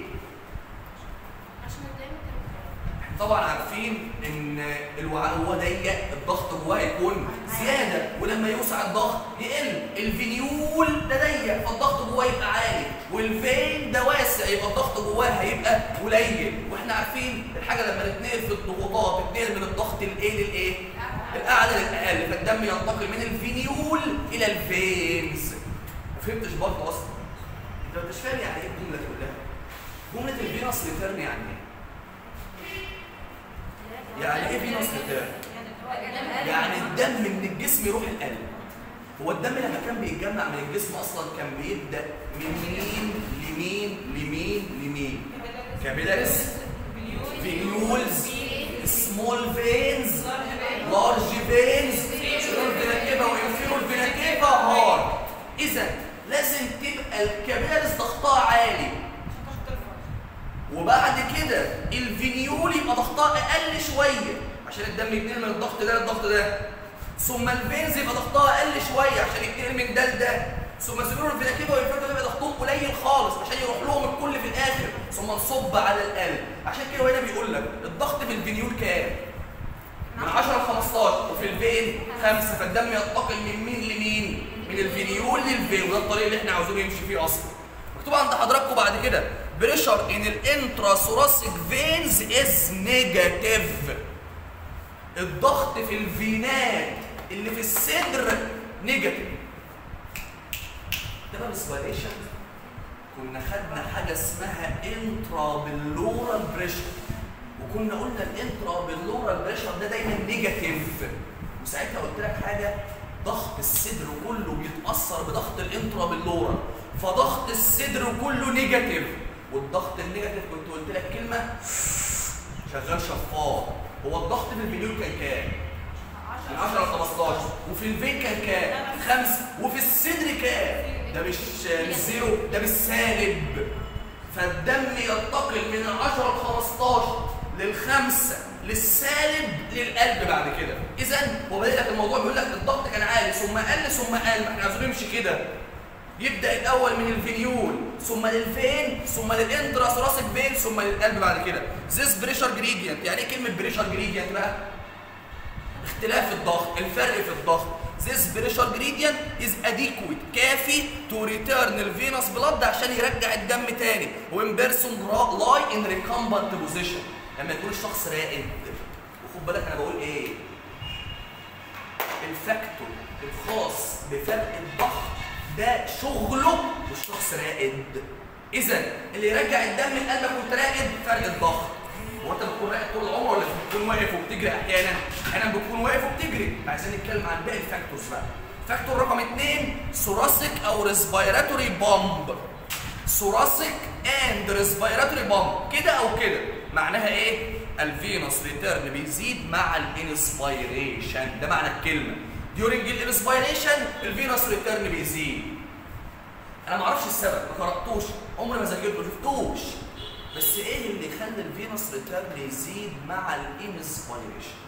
[SPEAKER 2] عشان الدايما
[SPEAKER 1] طبعا عارفين ان الوعاء هو ضيق الضغط جواه يكون زياده ولما يوسع الضغط يقل الفينيول ده ضيق فالضغط جواه يبقى عالي والفين ده واسع يبقى الضغط جواه هيبقى قليل واحنا عارفين الحاجه لما تتنقل في الضغوطات تتنقل من الضغط الايه للايه الاعلى للاقل فالدم ينتقل من الفينيول الى الفينز ما فهمتش برضه اصلا انت مش فاهم يعني ايه الجمله كلها جمله الفينوس ريتيرن يعني ايه يعني ايه فينوس ريتيرن يعني الدم من الجسم يروح القلب هو الدم لما كان بيتجمع من الجسم اصلا كان بيبدا من مين لمين لمين لمين كابيلاريز فينيولز سمول فينز لارج فينز سيرول فيناكيفا وانفيرول فيناكيفا هارد اذا لازم تبقى الكابيلاريز ضغطها عالي وبعد كده الفينيول يبقى ضغطها اقل شويه عشان الدم يتنقل من الضغط ده للضغط ده ثم الفينز يبقى ضغطها اقل شويه عشان يتنقل من ده لده ثم سيرور الفيناكيفا والفيرتو يبقى ضغطهم قليل خالص عشان يروح لهم الكل في الاخر ثم نصب على القلب عشان كده هنا بيقول لك الضغط في الفينيول كام؟ من 10 ل 15 وفي الفين 5 فالدم ينتقل من مين لمين؟ من الفينيول للفين وده الطريق اللي احنا عاوزينه يمشي فيه اصلا مكتوب عند حضراتكم بعد كده بريشر ان الانترا ثوراسيك فينز از نيجاتيف الضغط في الفينات اللي في الصدر نيجاتيف ده بقى الاسبيريشن كنا خدنا حاجه اسمها انترا باللورال بريشر وكنا قلنا الانترا باللورال بريشر ده دايما نيجاتيف وساعتها قلت لك حاجه ضغط الصدر كله بيتاثر بضغط الانترا باللورال فضغط الصدر كله نيجاتيف والضغط النيجاتيف كنت قلت لك كلمه شغال شفاط هو الضغط في الفينيول كان كام؟ من 10 ل 15 وفي الفين كان كام؟ 5 وفي الصدر كام؟ ده مش مش زيرو ده بالسالب فالدم ينتقل من 10 ل 15 للخمسه للسالب للقلب بعد كده اذا هو بادئ لك الموضوع بيقول لك الضغط كان عالي ثم قل ثم قل ما احنا عايزين نمشي كده يبدا الاول من الفينيول ثم للفين ثم للانترا ثوراسيك فين ثم للقلب بعد كده زيس بريشر جريدينت يعني ايه كلمه بريشر جريدينت بقى اختلاف الضغط الفرق في الضغط this pressure gradient is adequate كافي to return الفينوس بلاد عشان يرجع الدم تاني when person ra- lie in recumbent position لما يكون الشخص راقد وخد بالك انا بقول ايه الفاكتور الخاص بفرق الضغط ده شغله والشخص راقد اذا اللي يرجع الدم لقلبك وانت راقد فرق الضغط هو انت بتكون راقد طول العمر ولا بتكون واقف وبتجري احيانا؟ احيانا بتكون واقف وبتجري عايزين نتكلم عن باقي الفاكتورز بقى فاكتور رقم اثنين ثوراسيك او ريسبيراتوري بامب ثوراسيك اند ريسبيراتوري بامب كده او كده معناها ايه؟ الفينوس ريتيرن بيزيد مع الانسبيريشن ده معنى الكلمه ديورنج الانسبيريشن الفينوس ريتيرن بيزيد انا ما اعرفش السبب ما قراتوش عمري ما ذاكرته ما شفتوش بس ايه اللي يخلي الفينوس ريتيرن يزيد مع الانسبيريشن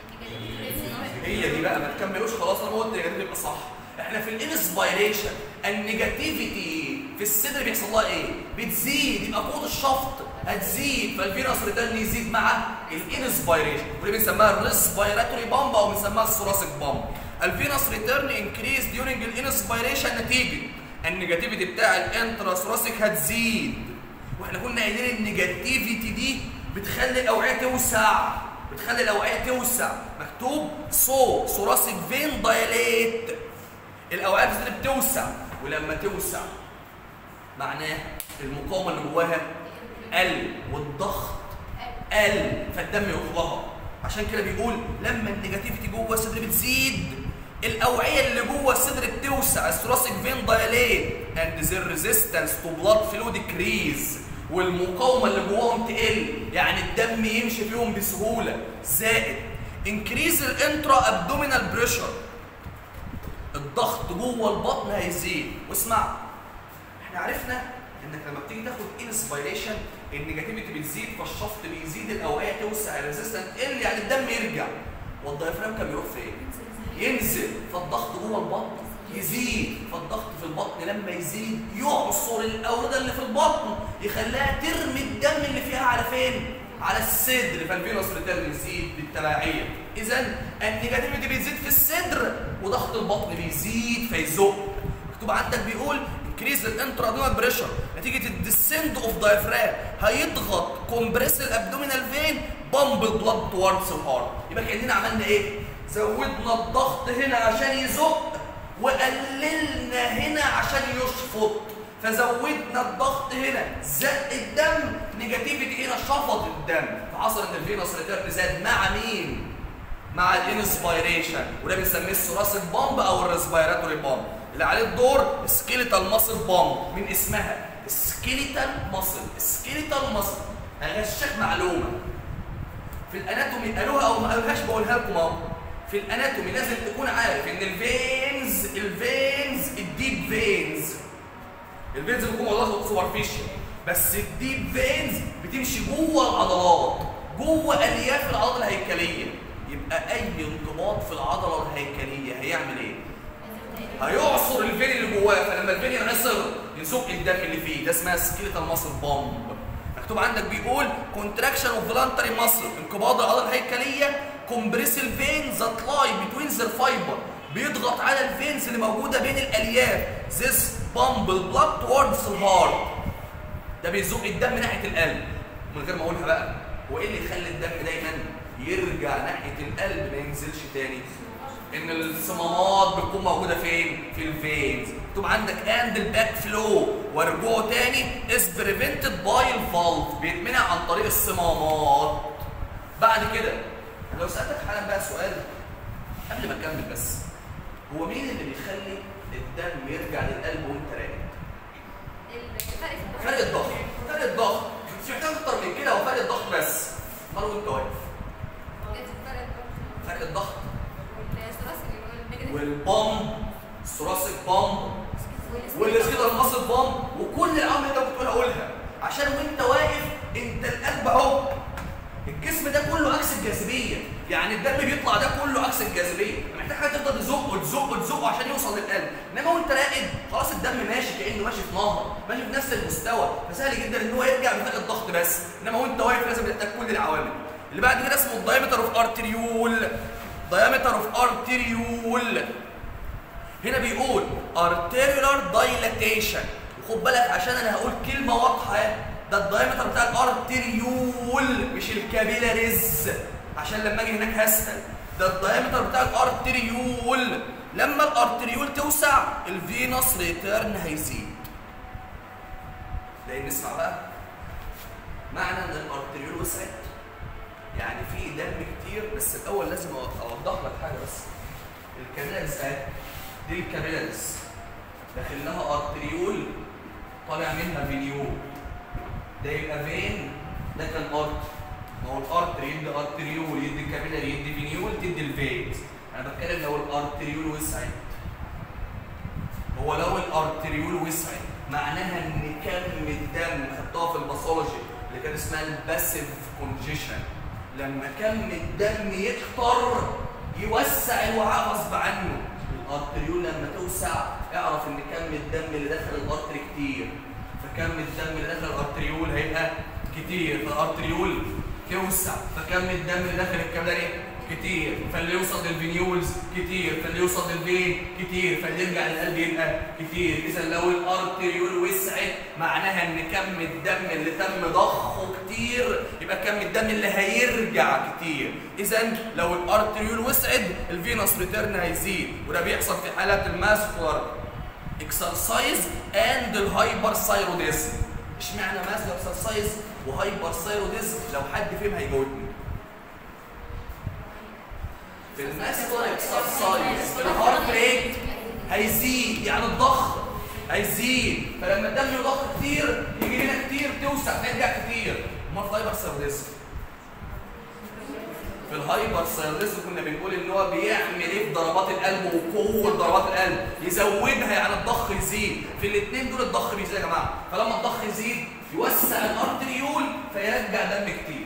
[SPEAKER 1] هي دي بقى ما تكملوش خلاص انا ما قلت نيجاتيف يبقى صح احنا في الانسبيريشن النيجاتيفيتي في الصدر بيحصل لها ايه بتزيد يبقى قوه الشفط هتزيد فالفينوس ريتيرن يزيد مع الانسبيريشن ودي بنسميها الريسبيراتوري بامب او بنسميها الثوراسيك بامب الفينوس ريتيرن انكريز ديورنج الانسبيريشن نتيجه النيجاتيفيتي بتاع الانترا ثوراسيك هتزيد واحنا كنا قايلين النيجاتيفيتي دي بتخلي الاوعيه توسع بتخلي الاوعيه توسع مكتوب صو ثوراسيك فين دايليت الاوعيه بتبتدي بتوسع ولما توسع معناه المقاومه اللي جواها قل والضغط قل فالدم يخرجها عشان كده بيقول لما النيجاتيفيتي جوه الصدر بتزيد الاوعيه اللي جوه الصدر بتوسع الثوراسيك فين دايليت اند ذير ريزيستنس تو بلاد فلو ديكريز والمقاومه اللي جواهم تقل يعني الدم يمشي فيهم بسهوله زائد انكريز الانترا ابدومينال بريشر الضغط جوه البطن هيزيد واسمع احنا عرفنا انك لما بتيجي تاخد انسبيريشن النيجاتيفيتي بتزيد فالشفط بيزيد الاوعيه توسع الريزيستنت تقل يعني الدم يرجع والدايفرام كان بيروح فين؟ ينزل فالضغط جوه البطن يزيد فالضغط في البطن لما يزيد يعصر الاورده اللي في البطن يخليها ترمي الدم اللي فيها على فين؟ على الصدر فالفينوس ريتيرن يزيد بالتبعيه اذا النيجاتيفيتي بتزيد في الصدر وضغط البطن بيزيد فيزق مكتوب عندك بيقول انكريز الانترادونال بريشر نتيجه الديسند اوف دايفرام هيضغط كومبريس الابدومينال فين بامب البلاد توردز الهارت يبقى كاننا عملنا ايه؟ زودنا الضغط هنا عشان يزق وقللنا هنا عشان يشفط فزودنا الضغط هنا زق الدم نيجاتيفيتي هنا شفط الدم فحصل ان الفينوس ريتيرن زاد مع مين؟ مع الانسبيريشن وده بنسميه الثوراسيك بامب او الريسبيراتوري بامب اللي عليه الدور سكيليتال ماسل بامب من اسمها سكيليتال ماسل سكيليتال ماسل هغشك معلومه في الاناتومي قالوها او ما قالوهاش بقولها لكم اهو في الاناتومي لازم تكون عارف ان الفينز الفينز الديب فينز الفينز بتكون والله سوبرفيشال بس الديب فينز بتمشي جوه العضلات جوه الياف العضله الهيكليه يبقى اي انضباط في العضله الهيكليه هيعمل ايه؟ هيعصر الفين اللي جواه فلما الفين ينعصر يزق الدم اللي فيه ده اسمها سكيليتال ماسل بامب مكتوب عندك بيقول كونتراكشن اوف فولانتري ماسل انقباض العضله الهيكليه كومبريس الفين ذات لاي بتوين ذير فايبر بيضغط على الفينز اللي موجوده بين الالياف ذيس بامب البلاد توردز الهارت ده بيزق الدم ناحيه القلب من غير ما اقولها بقى هو ايه اللي يخلي الدم دايما يرجع ناحيه القلب ما ينزلش تاني ان الصمامات بتكون موجوده فين في الفينز مكتوب عندك اند الباك فلو ورجوعه تاني از بريفنتد باي الفالف بيتمنع عن طريق الصمامات بعد كده لو سالتك حالا بقى سؤال قبل ما اكمل بس هو مين اللي بيخلي الدم يرجع للقلب وانت راقد فرق الضغط فرق الضغط مش محتاج اكتر من كده هو فرق الضغط بس امال وانت واقف فرق الضغط والبامب الثوراسيك بامب والسكيدر المصل بامب وكل العوامل اللي انت بتقولها قولها عشان وانت واقف انت القلب اهو الجسم ده كله عكس الجاذبيه يعني الدم بيطلع ده كله عكس الجاذبيه محتاج حاجه تفضل تزقه تزقه تزقه عشان يوصل للقلب انما وانت راقد خلاص الدم ماشي كانه ماشي في نهر ماشي في نفس المستوى فسهل جدا ان هو يرجع بفرق الضغط بس انما وانت واقف لازم تحتاج كل العوامل اللي بعد كده اسمه الدايمتر اوف ارتريول diameter of arteriole هنا بيقول arteriolar dilatation وخد بالك عشان انا هقول كلمه واضحه ده الدايمتر بتاع الارتريول مش الكابيلاريز عشان لما اجي هناك هسال ده الدايمتر بتاع الارتريول لما الارتريول توسع الفينوس ريتيرن هيزيد لان اسمع بقى معنى ان الارتريول وسعت يعني في دم كتير بس الاول لازم اوضح لك حاجه بس الكابيلاريز اهي دي الكابيلاريز داخل لها ارتريول طالع منها فينيول ده يبقى فين ده كان ارت ما هو الارتر يدي ارتريول يدي كابيلاري يدي فينيول تدي الفيت انا بتكلم لو الارتريول وسعت هو لو الارتريول وسعت معناها ان كم الدم خدتها في الباثولوجي اللي كان اسمها الباسيف كونجيشن لما كم الدم يكتر يوسع الوعاء غصب عنه الارتريول لما توسع اعرف ان كم الدم اللي دخل الارتري كتير فكم الدم اللي دخل الارتريول هيبقى كتير فالارتريول توسع فكم الدم اللي دخل الكابيلاري كتير فاللي يوصل للفينيولز كتير فاللي يوصل للفين كتير فاللي يرجع للقلب يبقى كتير اذا لو الارتريول وسعت معناها ان كم الدم اللي تم ضخه كتير يبقى كم الدم اللي هيرجع كتير اذا لو الارتريول وسعت الفينوس ريتيرن هيزيد وده بيحصل في حالات الماسكولار اكسرسايز اند الهايبر ثايروديزم اشمعنى ماسكولار اكسرسايز وهايبر ثايروديزم لو حد فيهم هيجاوبني في الماسكولار اكسرسايز الهارت ريت هيزيد يعني الضغط هيزيد فلما الدم يضخ كتير يجي هنا كتير توسع ترجع كتير امال في الهايبر ثايروديزم في الهايبر ثايروديزم كنا بنقول ان هو بيعمل ايه في ضربات القلب وقوه ضربات القلب يزودها يعني الضخ يزيد في الاثنين دول الضخ بيزيد يا جماعه فلما الضخ يزيد يوسع الارتريول فيرجع دم كتير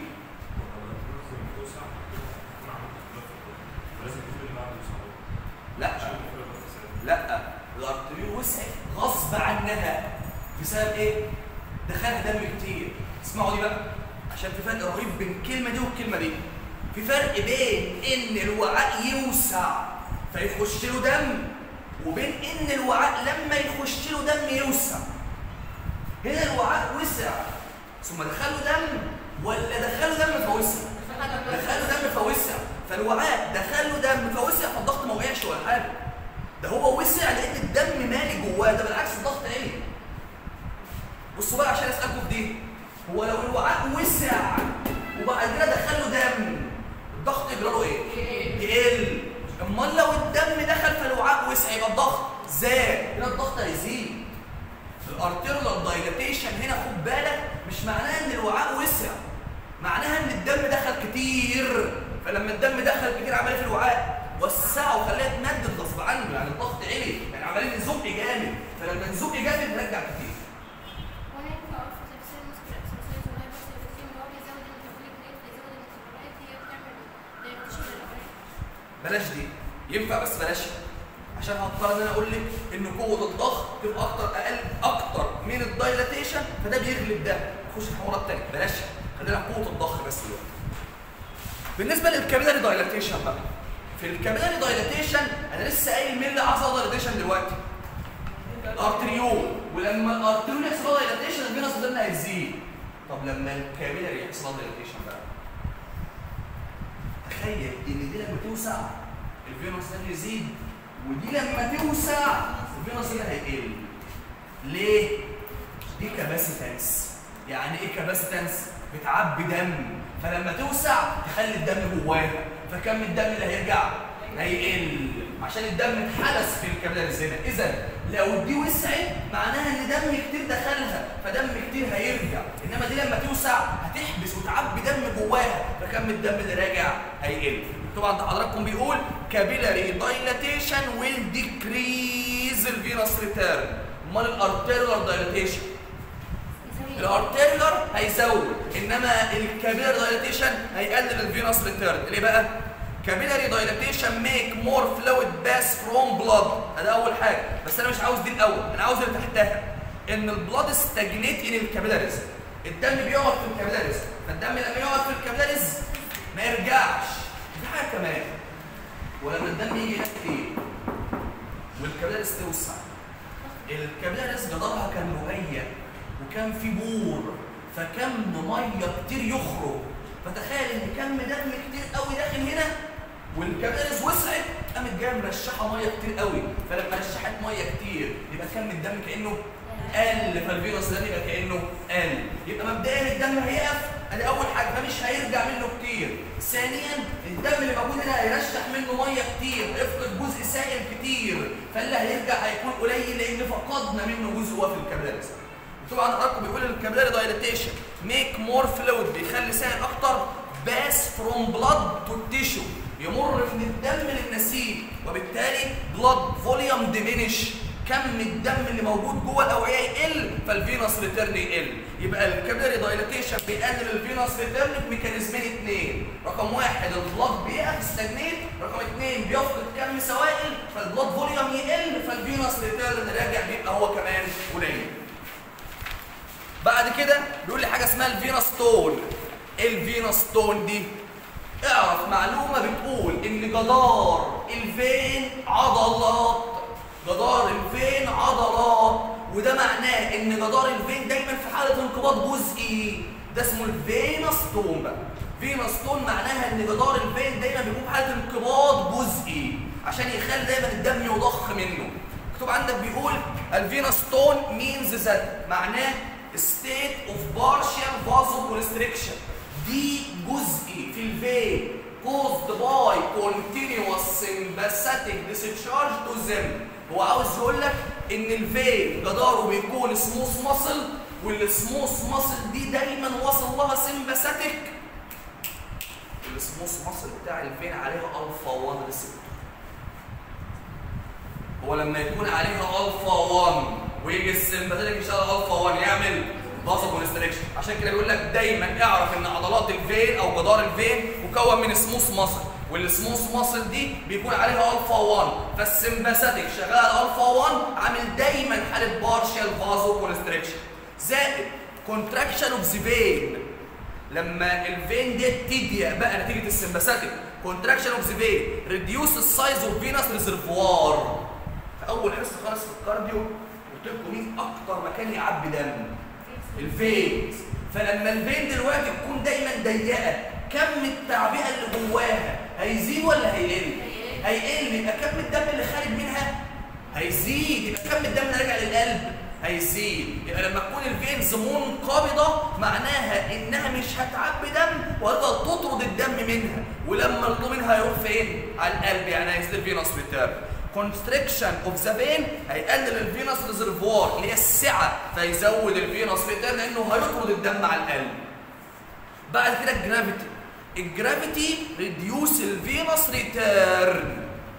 [SPEAKER 1] لا لا الارتريول وسعت غصب عنها بسبب ايه؟ دخلها دم كتير اسمعوا دي بقى عشان في فرق رهيب بين الكلمه دي والكلمه دي في فرق بين ان الوعاء يوسع فيخش له دم وبين ان الوعاء لما يخش له دم يوسع هنا الوعاء وسع ثم دخله دم ولا دخله دم فوسع دخله دم فوسع فالوعاء دخله دم فوسع فالضغط ما وقعش ولا حاجه ده هو وسع لان الدم مالي جواه ده بالعكس الضغط عالي بصوا بقى عشان اسالكم في دي هو لو الوعاء وسع وبعد كده دخله دم الضغط يجرى له ايه؟ يقل امال لو الدم دخل في الوعاء وسع يبقى الضغط زاد هنا الضغط هيزيد الارتيريال دايلاتيشن هنا خد بالك مش معناها ان الوعاء وسع معناها ان الدم دخل كتير فلما الدم دخل كتير عمل ايه في الوعاء وسعه وخلاه يتمدد غصب عنه يعني الضغط عالي يعني عمالين نزق جامد فلما نزق جامد نرجع كتير
[SPEAKER 2] وانا ينفع اقف في تفسير المسكر اكسرسايز وهي بس التفسير ان هو بيزود الميتابوليك ريت بيزود الميتابولايت هي بتعمل دايركشن للاوراق
[SPEAKER 1] بلاش دي ينفع بس بلاش عشان هضطر ان انا اقول لك ان قوه الضغط تبقى اكتر اقل اكتر من الدايلاتيشن فده بيغلب ده نخش في حوارات تانية بلاش خلينا في قوه الضغط بس دلوقتي بالنسبه للكابيلاري دايلاتيشن بقى في الكابيلاري دايلاتيشن انا لسه قايل مين اللي حصل دايلاتيشن دلوقتي الارتريول ولما الارتريول يحصل له دايلاتيشن الفينوس ده هيزيد طب لما الكابيلاري يحصل له دايلاتيشن بقى تخيل ان دي لما توسع الفينوس ده يزيد ودي لما توسع الفينوس ده هيقل ليه؟ دي كاباسيتنس يعني ايه كاباسيتنس؟ بتعبي دم فلما توسع تخلي الدم جواها فكم الدم اللي هيرجع؟ هيقل عشان الدم اتحبس في الكابيلاريز هنا اذا لو دي وسعت معناها ان دم كتير دخلها فدم كتير هيرجع انما دي لما توسع هتحبس وتعبي دم جواها فكم الدم اللي راجع هيقل طبعا ده حضراتكم بيقول كابيلاري دايلاتيشن ويل ديكريز الفينوس ريتيرن امال الارتيريال دايلاتيشن الارتيريال هيزود انما الكابيلاري دايلاتيشن هيقلل الفينوس ريتيرن ليه بقى كابيلاري دايلاتيشن ميك مور فلويد باس فروم بلاد ده اول حاجه بس انا مش عاوز دي الاول انا عاوز اللي تحتها ان البلاد ستاجنيت ان الكابيلاريز الدم بيقعد في الكابيلاريز فالدم لما يقعد في الكابيلاريز ما يرجعش دي حاجه كمان ولما الدم يجي هنا كتير والكابيلاريز توسع الكابيلاريز جدارها كان رقيق وكان في بور فكم ميه كتير يخرج فتخيل ان كم دم كتير قوي داخل هنا والكابيلاريز وسعت قامت جايه مرشحه ميه كتير قوي فلما رشحت ميه كتير يبقى كم الدم كانه قل فالفيروس ده يبقى كانه قل يبقى مبدئيا الدم هيقف ادي اول حاجه فمش هيرجع منه كتير ثانيا الدم اللي موجود هنا هيرشح منه ميه كتير هيفقد جزء سائل كتير فاللي هيرجع هيكون قليل لان فقدنا منه جزء هو في الكابيلاريز طبعا حضراتكم بيقول الكابيلاري دايلاتيشن ميك مور فلويد بيخلي سائل اكتر باس فروم بلاد تو تيشو يمر من الدم للنسيج وبالتالي بلاد فوليوم ديمينش كم الدم اللي موجود جوه الاوعيه يقل فالفينوس ريتيرن يقل يبقى الكابيلاري دايلاتيشن بيقلل الفينوس ريتيرن بميكانيزمين اثنين رقم واحد البلاد بيقف ستاجنيت رقم اثنين بيفقد كم سوائل فالبلاد فوليوم يقل فالفينوس ريتيرن راجع بيبقى هو كمان قليل بعد كده بيقول لي حاجه اسمها الفينوس تون الفينوس تون دي اعرف معلومه بتقول ان جدار الفين عضلات جدار الفين عضلات وده معناه ان جدار الفين دايما في حاله انقباض جزئي ده اسمه الفينوس تون بقى فينوس تون معناها ان جدار الفين دايما بيكون في حاله انقباض جزئي عشان يخلي دايما الدم يضخ منه مكتوب عندك بيقول الفينوس تون means ذات معناه state of partial vasoconstriction دي جزئي في الفين caused by continuous sympathetic discharge to them هو عاوز يقول لك ان الفين جداره بيكون سموث ماسل والسموث ماسل دي دايما واصل لها سمباثيك السموث ماسل بتاع الفين عليها الفا 1 ريسبتور هو لما يكون عليها الفا 1 ويجي السمباثيك يشتغل الفا 1 يعمل فازو كونستريكشن عشان كده بيقول لك دايما اعرف ان عضلات الفين او جدار الفين مكون من سموث ماسل والسموث ماسل دي بيكون عليها الفا 1 فالسمباثيك شغال الفا 1 عامل دايما حاله بارشال فازو كونستريكشن زائد كونتراكشن اوف ذا فين لما الفين دي تضيق بقى نتيجه السمباثيك كونتراكشن اوف ذا فين ريديوس السايز اوف فينس ريزرفوار في اول حصه خالص في الكارديو قلت لكم مين اكتر مكان يعبي دم الفين فلما الفين دلوقتي تكون دايما ضيقه كم التعبئه اللي جواها هيزيد ولا هيقل؟ هيقل يبقى كم الدم اللي خارج منها هيزيد يبقى كم الدم اللي راجع للقلب هيزيد يبقى لما تكون الفينز منقبضه معناها انها مش هتعبي دم وهتفضل تطرد الدم منها ولما الضوء منها هيروح فين؟ على القلب يعني هيزيد الفينوس ريتيرن كونستريكشن اوف ذا فين هيقلل الفينوس ريزرفوار اللي هي السعه فيزود الفينوس ريتيرن لانه هيطرد الدم على القلب بعد كده الجرافيتي الجرافيتي ريديوس الفينوس ريتيرن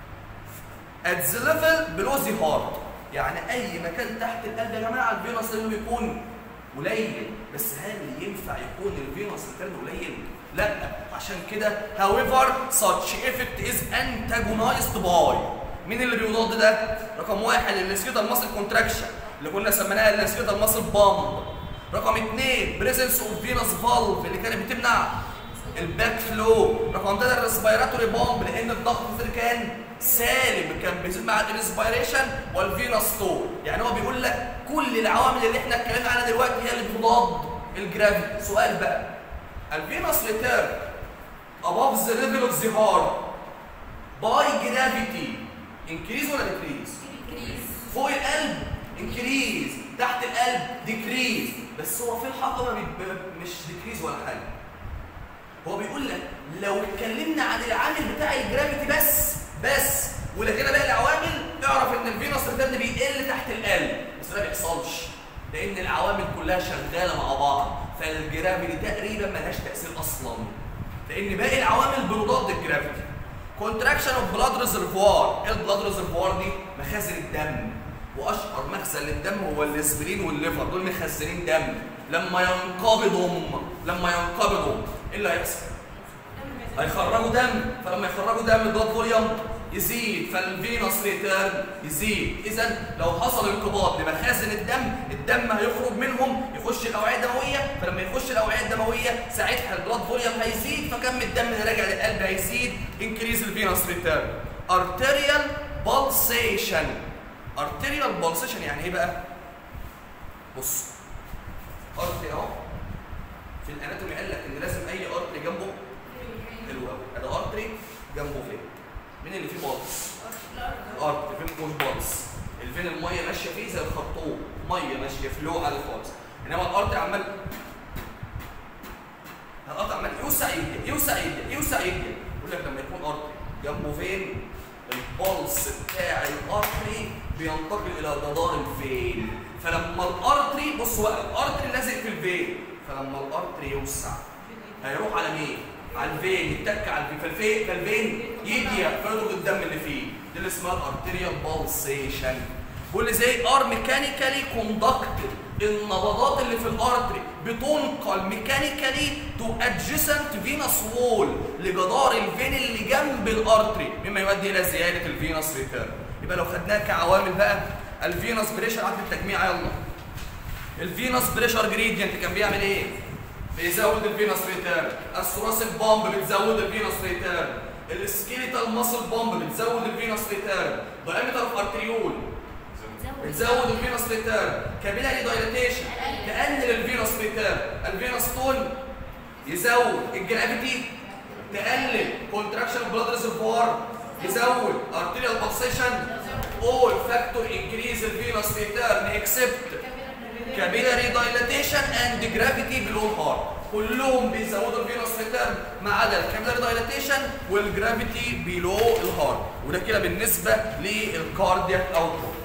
[SPEAKER 1] ات ذا ليفل بلو ذا هارت يعني اي مكان تحت القلب يا جماعه الفينوس ريتيرن بيكون قليل بس هل ينفع يكون الفينوس ريتيرن قليل لا عشان كده however such effect is antagonized by مين اللي بيضاد ده؟ رقم واحد السكيتال ماسل كونتراكشن اللي كنا سميناها السكيتال ماسل بامب. رقم اثنين بريزنس اوف فينوس فالف اللي كانت بتمنع الباك فلو. رقم ثلاثه الريسبيراتوري بامب لان الضغط اللي كان سالب كان بيزيد مع الريسبيريشن والفينوس تو. يعني هو بيقول لك كل العوامل اللي احنا اتكلمنا عنها دلوقتي هي اللي بتضاد الجرافيتي. سؤال بقى الفينوس ريتيرن above the level of the heart by gravity انكريز ولا ديكريز؟ فوق القلب انكريز تحت القلب ديكريز بس هو في الحقيقه ما بيب... مش ديكريز ولا حاجه هو بيقول لك لو اتكلمنا عن العامل بتاع الجرافيتي بس بس ولقينا باقي العوامل اعرف ان الفينوس ريتيرن بيقل تحت القلب بس ده ما بيحصلش لان العوامل كلها شغاله مع بعض فالجرافيتي تقريبا ملهاش تاثير اصلا لان باقي العوامل بتضاد الجرافيتي كونتراكشن اوف بلاد ريزرفوار ايه البلاد ريزرفوار دي مخازن الدم واشهر مخزن للدم هو الاسبرين والليفر دول مخزنين دم لما ينقبضوا لما ينقبضوا ايه اللي هيحصل هيخرجوا دم فلما يخرجوا دم البلاد فوليوم يزيد فالفينوس ريتيرن يزيد اذا لو حصل انقباض لمخازن الدم الدم هيخرج منهم يخش الاوعيه الدمويه فلما يخش الاوعيه الدمويه ساعتها البلاد فوليوم هيزيد فكم الدم اللي راجع للقلب هيزيد انكريز الفينوس ريتيرن ارتيريال بالسيشن ارتيريال بالسيشن يعني ايه بقى بص ارتري اهو في الاناتومي قال لك ان لازم اي ارتري جنبه حلو قوي ادي ارتري جنبه فين مين اللي فيه بالس الارتري فين مفيهوش بالس الفين الميه ماشيه فيه زي الخرطوم ميه ماشيه فلو على خالص انما الارتري عمال الارتري عمال يوسع يضيق يوسع يضيق يوسع يضيق يقول لك لما يكون ارتري جنبه فين البلس بتاع الارتري بينتقل الى جدار الفين فلما الارتري بص بقى الارتري لازق في الفين فلما الارتري يوسع هيروح على مين؟ على الفين يتك على الفين فالفين فالفين يضيق فيضرب الدم اللي فيه دي اللي اسمها الارتريال بالسيشن بيقول لي زي ار ميكانيكالي كوندكتد النبضات اللي في الارتري بتنقل ميكانيكالي تو ادجيسنت فينس وول لجدار الفين اللي جنب الارتري مما يؤدي الى زياده الفينس ريتيرن يبقى لو خدناها كعوامل بقى الفينس بريشر عند التجميع يلا الفينس بريشر جريدينت كان بيعمل ايه؟ بيزود الفينس ريتيرن الثوراسيك بامب بتزود الفينس ريتيرن السكيليتال ماسل بامب بتزود الفينس ريتيرن دايمتر اوف ارتريول بتزود الفينس ريتيرن كابيلاري دايلاتيشن تقلل الفينس ريتيرن الفينس تون يزود الجرافيتي تقلل كونتراكشن اوف بلاد ريزرفوار يزود ارتيريال بالسيشن all factor increase الفينس ريتيرن اكسبت كابيلاري دايلاتيشن اند جرافيتي بلو هارت كلهم بيزودوا الفينوس ريتيرن ما عدا الكابيلاري دايلاتيشن والجرافيتي بلو الهارت وده كده بالنسبه للكاردياك اوتبوت